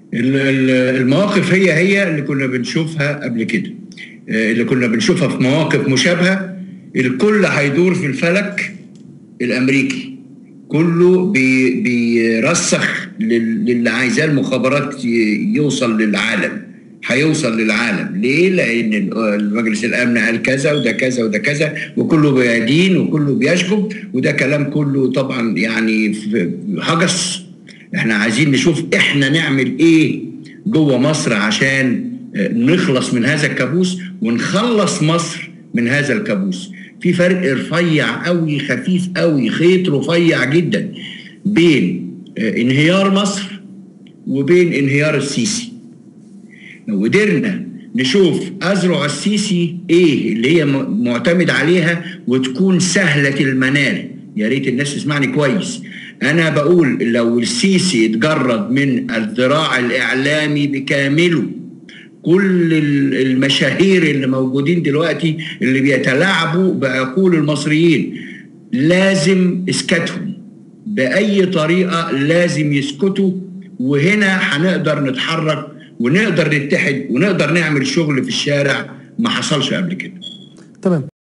المواقف هي هي اللي كنا بنشوفها قبل كده اللي كنا بنشوفها في مواقف مشابهه الكل هيدور في الفلك الامريكي كله بي بيرسخ للي عايزاه المخابرات يوصل للعالم هيوصل للعالم ليه؟ لان مجلس الامن قال كذا وده كذا وده كذا وكله بيدين وكله بيشجب وده كلام كله طبعا يعني هجس احنا عايزين نشوف احنا نعمل ايه جوه مصر عشان نخلص من هذا الكابوس ونخلص مصر من هذا الكابوس في فرق رفيع قوي خفيف قوي خيط رفيع جدا بين انهيار مصر وبين انهيار السيسي لو قدرنا نشوف أزرع السيسي ايه اللي هي معتمد عليها وتكون سهلة المنال يا ريت الناس تسمعني كويس انا بقول لو السيسي اتجرد من الذراع الاعلامي بكامله كل المشاهير اللي موجودين دلوقتي اللي بيتلاعبوا بعقول المصريين لازم اسكتهم باي طريقه لازم يسكتوا وهنا هنقدر نتحرك ونقدر نتحد ونقدر نعمل شغل في الشارع ما حصلش قبل كده تمام